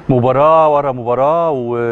مباراة ورا مباراة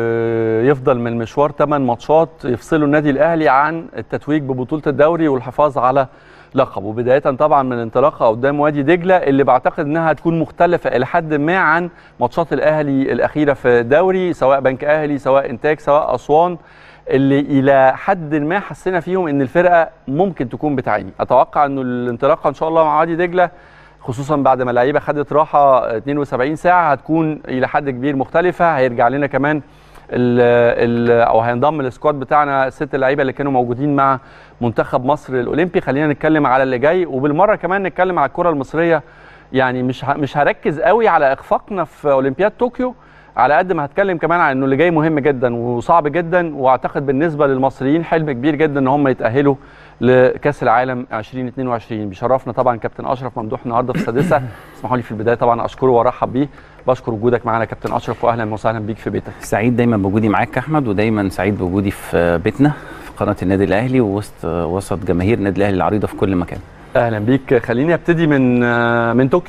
ويفضل من المشوار 8 ماتشات يفصلوا النادي الأهلي عن التتويج ببطولة الدوري والحفاظ على لقبه بداية طبعا من انطلاقها قدام وادي دجلة اللي بعتقد انها هتكون مختلفة إلى حد ما عن ماتشات الأهلي الأخيرة في الدوري سواء بنك أهلي سواء إنتاج سواء أسوان اللي إلى حد ما حسينا فيهم إن الفرقة ممكن تكون بتعاني أتوقع إنه الانطلاقة إن شاء الله مع وادي دجلة خصوصا بعد ما اللعيبه خدت راحه 72 ساعه هتكون الى حد كبير مختلفه هيرجع لنا كمان ال ال او هينضم السكواد بتاعنا الست لعيبه اللي كانوا موجودين مع منتخب مصر الاولمبي خلينا نتكلم على اللي جاي وبالمره كمان نتكلم على الكره المصريه يعني مش مش هركز قوي على اخفاقنا في اولمبياد طوكيو على قد ما هتكلم كمان عن انه اللي جاي مهم جدا وصعب جدا واعتقد بالنسبه للمصريين حلم كبير جدا ان هم يتاهلوا لكاس العالم 2022 بيشرفنا طبعا كابتن اشرف ممدوح النهارده في السادسه اسمحوا لي في البدايه طبعا اشكره وارحب بيه بشكر وجودك معانا كابتن اشرف واهلا وسهلا بيك في بيتك سعيد دايما بوجودي معاك يا احمد ودايما سعيد بوجودي في بيتنا في قناه النادي الاهلي ووسط وسط جماهير النادي الاهلي العريضه في كل مكان اهلا بيك خليني ابتدي من من طوكيو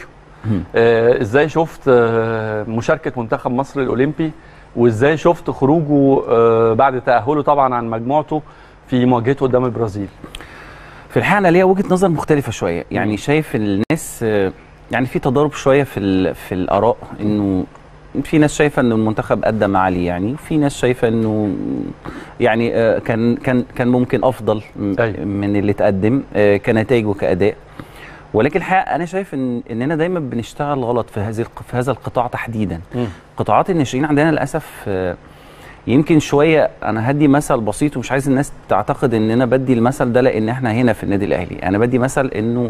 آه ازاي شفت آه مشاركه منتخب مصر الاولمبي وازاي شفت خروجه آه بعد تاهله طبعا عن مجموعته في مواجهته قدام البرازيل في الحقيقه انا ليا وجهه نظر مختلفه شويه يعني م. شايف الناس يعني في تضارب شويه في في الاراء انه في ناس شايفه ان المنتخب ادى ما عليه يعني في ناس شايفه انه يعني كان كان كان ممكن افضل أي. من اللي اتقدم كنتائج وكاداء ولكن الحقيقه انا شايف ان اننا دايما بنشتغل غلط في هذه في هذا القطاع تحديدا م. قطاعات الناشئين عندنا للاسف يمكن شويه انا هدي مثل بسيط ومش عايز الناس تعتقد ان انا بدي المثل ده لان احنا هنا في النادي الاهلي انا بدي مثل انه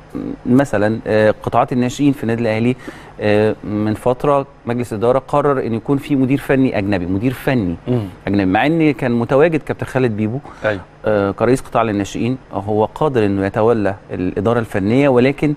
مثلا قطاعات الناشئين في النادي الاهلي من فتره مجلس اداره قرر ان يكون في مدير فني اجنبي مدير فني مم. اجنبي مع ان كان متواجد كابتن خالد بيبو أيوة. آه كرئيس قطاع للناشئين هو قادر انه يتولى الاداره الفنيه ولكن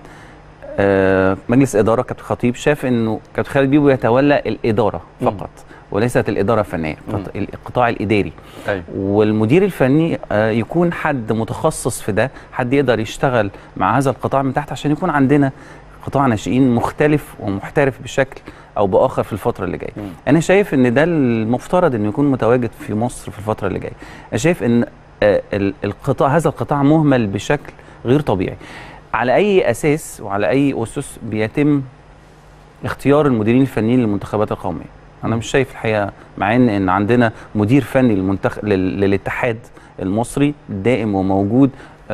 آه مجلس اداره كابتن خطيب شاف انه كابتن خالد بيبو يتولى الاداره فقط مم. وليست الاداره الفنيه القطاع الاداري أيوة. والمدير الفني يكون حد متخصص في ده حد يقدر يشتغل مع هذا القطاع من تحت عشان يكون عندنا قطاع ناشئين مختلف ومحترف بشكل او باخر في الفتره اللي جايه انا شايف ان ده المفترض انه يكون متواجد في مصر في الفتره اللي جايه انا شايف ان القطاع هذا القطاع مهمل بشكل غير طبيعي على اي اساس وعلى اي اسس بيتم اختيار المديرين الفنيين للمنتخبات القوميه انا مش شايف الحقيقه مع ان ان عندنا مدير فني للمنتخب للاتحاد المصري دائم وموجود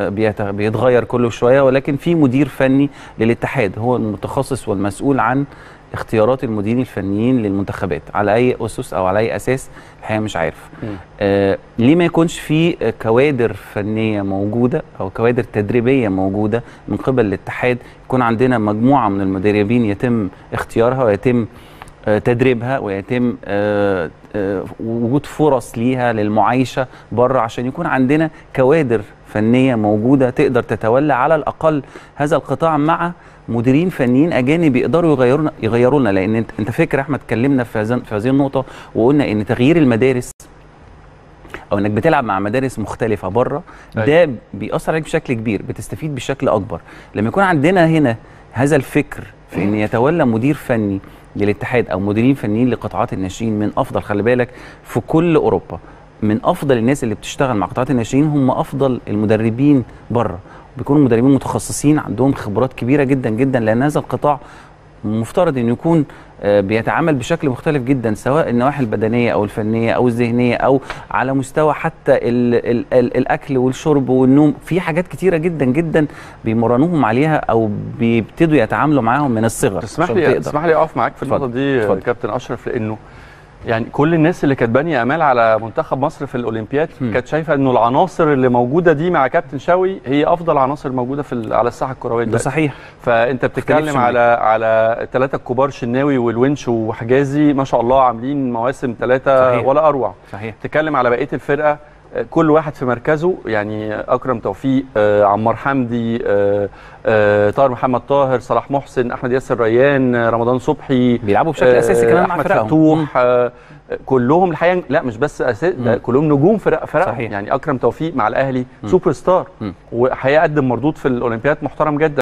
بيتغير كل شويه ولكن في مدير فني للاتحاد هو المتخصص والمسؤول عن اختيارات المديرين الفنيين للمنتخبات على اي اسس او على اي اساس الحقيقه مش عارف آه ليه ما يكونش في كوادر فنيه موجوده او كوادر تدريبيه موجوده من قبل الاتحاد يكون عندنا مجموعه من المدربين يتم اختيارها ويتم تدريبها ويتم وجود فرص ليها للمعايشه بره عشان يكون عندنا كوادر فنيه موجوده تقدر تتولى على الاقل هذا القطاع مع مديرين فنيين اجانب يقدروا يغيرونا يغيروا لنا لان انت انت فاكر احمد اتكلمنا في هذه في هذه النقطه وقلنا ان تغيير المدارس او انك بتلعب مع مدارس مختلفه بره ده بيأثر عليك بشكل كبير بتستفيد بشكل اكبر لما يكون عندنا هنا هذا الفكر في ان يتولى مدير فني للاتحاد او مديرين فنيين لقطاعات الناشئين من افضل خلي بالك في كل اوروبا من افضل الناس اللي بتشتغل مع قطاعات الناشئين هم افضل المدربين بره بيكونوا مدربين متخصصين عندهم خبرات كبيره جدا جدا لان هذا القطاع مفترض انه يكون بيتعامل بشكل مختلف جدا سواء النواحي البدنيه او الفنيه او الذهنيه او على مستوى حتى ال ال ال الاكل والشرب والنوم في حاجات كتيره جدا جدا بيمرنوهم عليها او بيبتدوا يتعاملوا معاهم من الصغر تسمح لي تسمح لي اقف معاك في النقطه دي فضل. كابتن اشرف لانه يعني كل الناس اللي كانت بانيه امال على منتخب مصر في الاولمبياد كانت شايفه انه العناصر اللي موجوده دي مع كابتن شوقي هي افضل عناصر موجوده في على الساحه الكرويه ده صحيح فانت بتتكلم على على الثلاثه الكبار شناوي والونش وحجازي ما شاء الله عاملين مواسم ثلاثه ولا اروع صحيح تتكلم على بقيه الفرقه كل واحد في مركزه يعني اكرم توفيق آه، عمار حمدي آه، آه، طاهر محمد طاهر صلاح محسن احمد ياسر ريان آه، رمضان صبحي بيلعبوا بشكل اساسي كمان مع احمد فرقهم فتوح آه، كلهم الحقيقه لا مش بس اساس ده مم. كلهم نجوم فرق فرق صحيح. يعني اكرم توفيق مع الاهلي مم. سوبر ستار مم. وهيقدم مردود في الاولمبياد محترم جدا